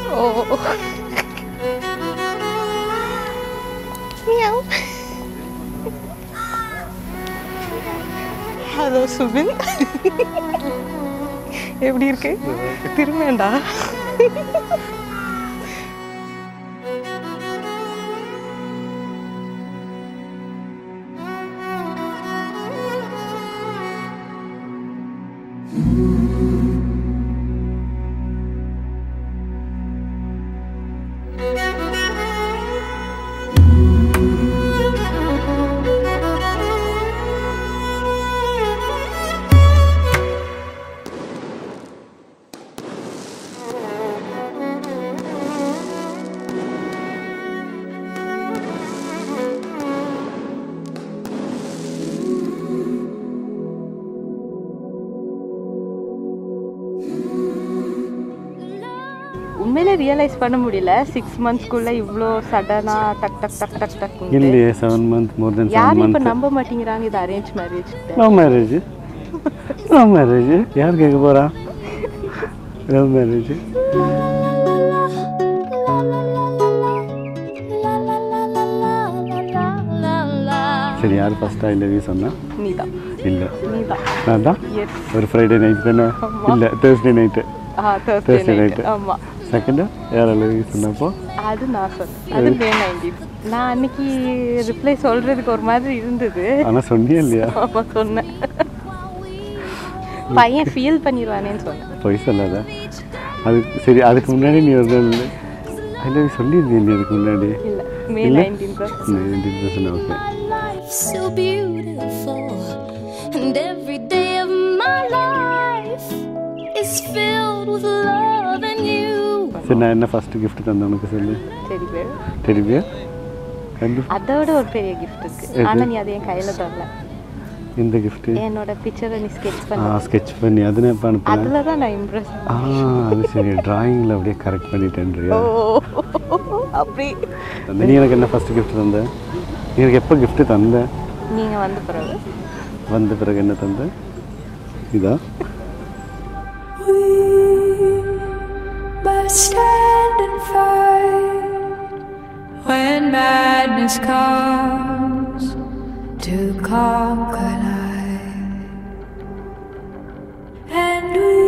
ஓ meow hello Subin எப்படி இருக்கு திரும்பேண்டா உண்மையிலே ரியலைஸ் பண்ண முடியல சிக்ஸ் மந்த்ஸ்க்குள்ள இவ்வளோ சடனா டக் டக் டக் டக் டக் இல்லையே seven month more then seven யாரும் இப்ப மந்த் நம்ப மாட்டேங்கிறாங்க இது arrange marriage love marriage love marriage யார் கேட்க போறா லவ் மேரேஜ் சரி யார் ஃபர்ஸ்ட் ஐ லவ் யூ சொன்னா நீதான் இல்லை நீதான் நான் தான் எஸ் ஒரு ஃப்ரைடே நைட் தானே ஆமா. இல்லை தேர்ஸ்டே நைட்டு ஆ Thursday தேர்ஸ்டே night. நைட் ஆமா செகண்டு யார் ஐ லவ் யூ சொன்னப்போ அது நான் சொன்னேன் அது மே நைன்டீன் நான் அன்னைக்கு ரிப்ளை சொல்றதுக்கு ஒரு மாதிரி இருந்தது ஆனால் சொன்னியா இல்லையா ஆமா சொன்னேன் பையன் ஃபீல் பண்ணிடுவானேன்னு சொன்னேன் பொய் சொல்லாத அது சரி அதுக்கு முன்னாடி நீ ஒரு நாள் ஐ லவ் யூ சொல்லியிருந்தீங்க நீ அதுக்கு முன்னாடி இல்ல மே இல்ல? நைன்டீன் தான் nineteen percent okay Life's so beautiful, and every day of my life is filled with love and you. சரி நான் என்ன ஃபர்ஸ்ட் gift தந்தேன் உனக்கு சொல்லு சரி பேர் தெரியுமா கண்டு அதோட ஒரு பெரிய கிஃப்ட் இருக்கு எது? ஆனா நீ அதை என் கையில தரல இந்த gift என்னோட பிக்சரை நீ ஸ்கெட்ச் ஆ பண்ண ஸ்கெட்ச் பண்ணி அது நான் இப்போ அனுப்பினேன் அதுல தான் நான் இம்ப்ரெஸ் ஆ அது சரி டிராயிங்கில் அப்படியே கரெக்ட் பண்ணிட்டேன்றியா ஓ அப்படி நீ எனக்கு என்ன ஃபர்ஸ்ட் gift தந்த நீ எனக்கு எப்போ gift தந்த நீங்க வந்த பிறகு வந்த பிறகு என்ன தந்த இதா must stand and fight when madness comes to conquer life. And we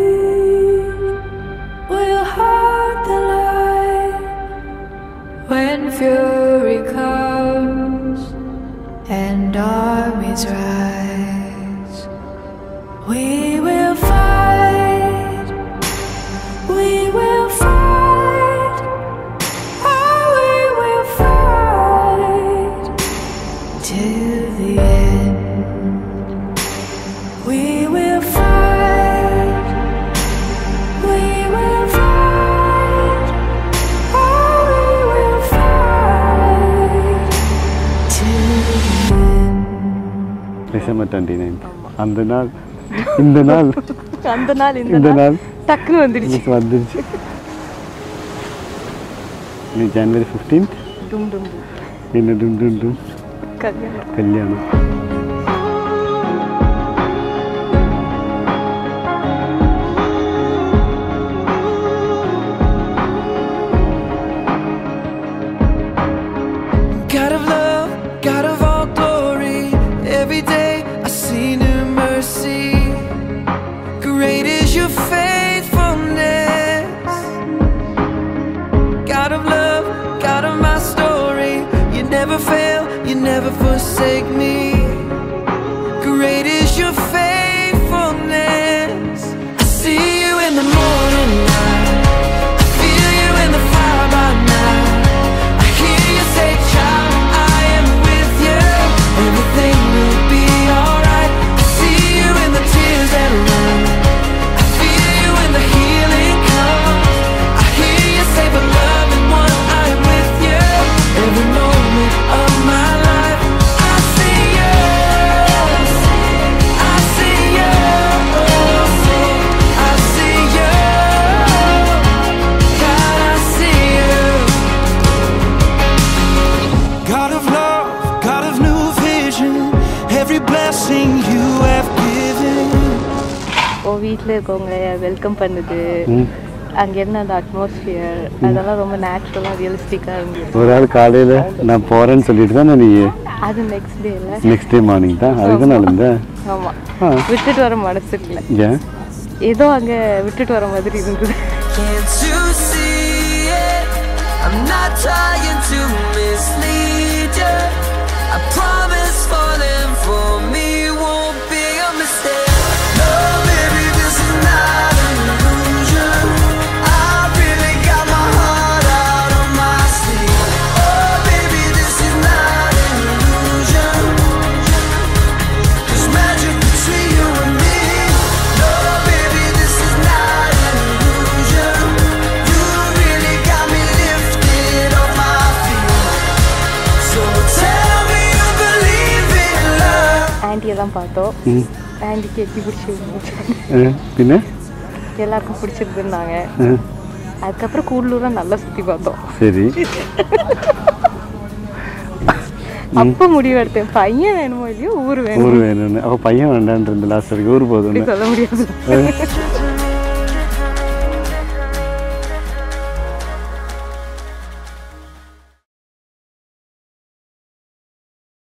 will heart the light when fury comes and armies rise. We will fight. We will fight. Oh, we will fight till the end. We will fight. We will fight. Oh, we will fight till the end. December twenty nine அந்த நாள் இந்த நாள் அந்த நாள் இந்த இந்த நாள் நாள் டக்குன்னு வந்துடுச்சு இன்னைக்கு வந்துருச்சு நீ ஜனவரி ஃபிஃப்டீன்த் டும் டும் டும் என்ன டும் டும் டும் கல்யாணம் கல்யாணம் God of love, God of all glory, every day I see new mercy. Great is your faithfulness. God of love, God of my story, you never fail, you never forsake me. Great is your faithfulness. I see you in the morning light. I feel you in the fire by night. I hear you say, child, I am with you. Everything will be alright. I see you in the tears that run. I feel you when the healing comes. I hear you say, beloved one, I am with you. Every moment of my life, I see you. I see you. I see you. God, I see you. God of love, God of new vision, every blessing you have given. ஓ வீட்டில் இருக்கவங்கள welcome பண்ணுது ம் அங்கே இருந்த அந்த atmosphere அதெல்லாம் ரொம்ப நேச்சுரலாக ரியலிஸ்டிக்காக இருந்தது ஒரு ஆள் காலையில் நான் போகிறேன்னு சொல்லிட்டு தானே நீ அது நெக்ஸ்ட் டேல நெக்ஸ்ட் டே மார்னிங் தான் அதுக்கு தான் இருந்தேன் ஆமாம் ஆ விட்டுட்டு வர மனசு இல்லை ஏன் ஏதோ அங்கே விட்டுட்டு வர மாதிரி இருந்தது Can't you see it? I'm not trying to mislead you. I promise falling for me won't be a mistake. No, baby, this is not an illusion. I really got my heart out on my sleeve. Oh, baby, this is not an illusion. There's magic between you and me. No, baby, this is not an illusion. You really got me lifted off my feet. So tell me you believe in love. ஆன்ட்டியெல்லாம் பார்த்தோம் ம் ஆன்ட்டிக்கு எப்படி பிடிச்சிருந்துச்சு ஆ, பின்ன எல்லாருக்கும் பிடிச்சிருந்துன்னாங்க ஆ, அதுக்கப்புறம் கூடலூராக நல்லா சுற்றி பார்த்தோம் சரி அப்போ முடிவெடுத்தேன் பையன் வேணுமோ இல்லையோ ஊர் வேணும் ஊர் வேணும்னு அப்போ பையன் வேண்டான்றது லாஸ்ட் வரைக்கும் ஊர் போதும்னு அப்படி சொல்ல முடியாது